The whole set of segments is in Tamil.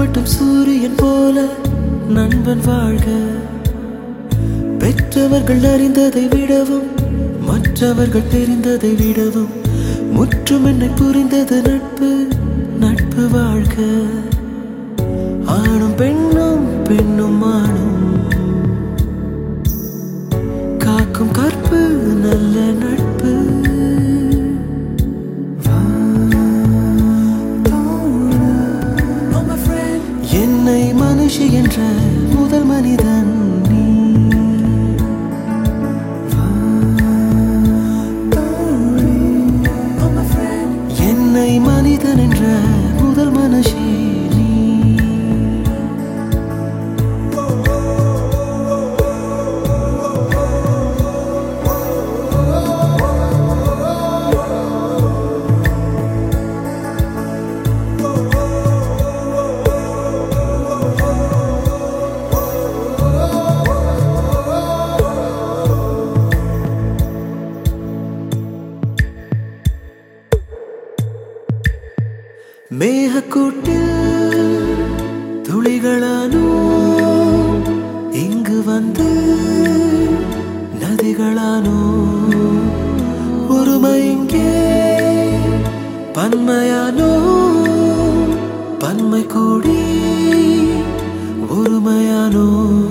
காட்டும் சூரியன் போல நண்பன் வாழ்க பெற்றவர்கள் அறிந்ததை விடவும் மற்றவர்கள் தெரிந்ததை விடவும் முற்றும் என்னை புரிந்தது நட்பு நட்பு வாழ்க ஆணும் பெண்ணும் பெண்ணும் ஆணும் காக்கும் கற்பு நல்ல நட்பு என்னை மனுஷி என்ற முதல் மனிதன் நீ என்னை மனிதன் என்ற முதல் மனுஷி நீ மேகக்கூட்டில் துளிகளானோ இங்கு வந்து நதிகளானோ ஒருமை இங்கே பன்மையானோ பன்மை கூடி ஒருமையானோ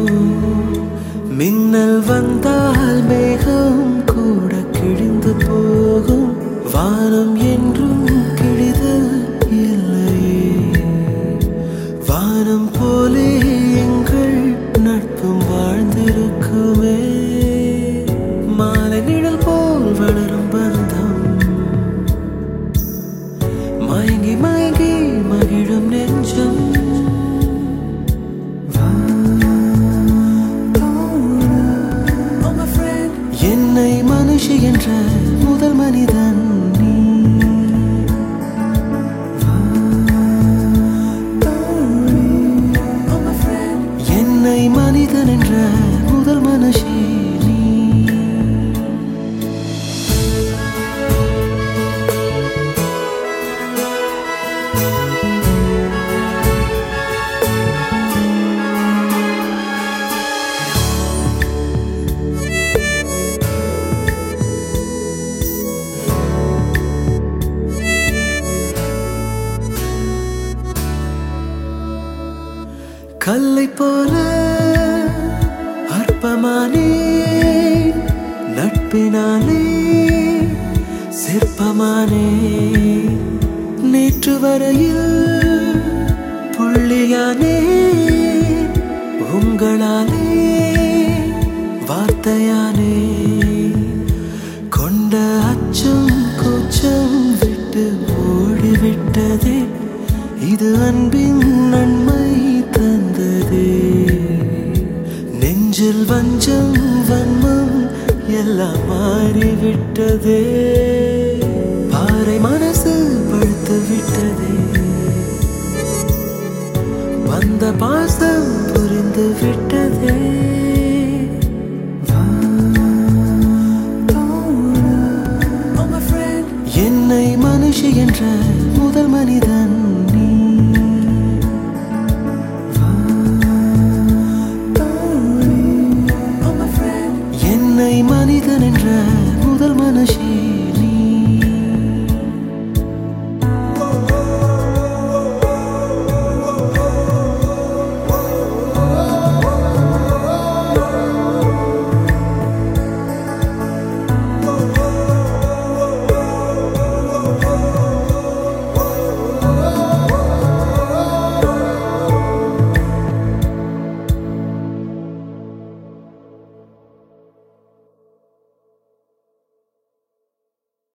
மின்னல் வந்தால் மேகம் கூட கிழிந்து போகும் வானம் என்றும் கிழிதல் இல்லையே வானம் போலே எங்கள் நட்பும் வாழ்ந்திருக்குமே மாலை நிழல் போல் வளரும் பந்தம் மயங்கி மயங்கி மகிழும் நெஞ்சம் என்னை மனுஷி என்ற முதல் மனிதன் நீ என்னை மனிதன் என்ற முதல் மனுஷி நீ கல்லை போல அற்பமானே நட்பினாலே சிற்பமானே நேற்று வரையில் புள்ளியானே உங்களாலே வார்த்தையானே கொண்ட அச்சம் கூச்சம் விட்டு ஓடிவிட்டதே இது அன்பின் நன்மை தந்ததே நெஞ்சில் வஞ்சம் வன்மம் எல்லாம் மாறிவிட்டதே பாறை மனசு பழுத்து விட்டதே வந்த பாசம் புரிந்து விட்டதே என்னை மனுஷி என்ற முதல் மனிதன்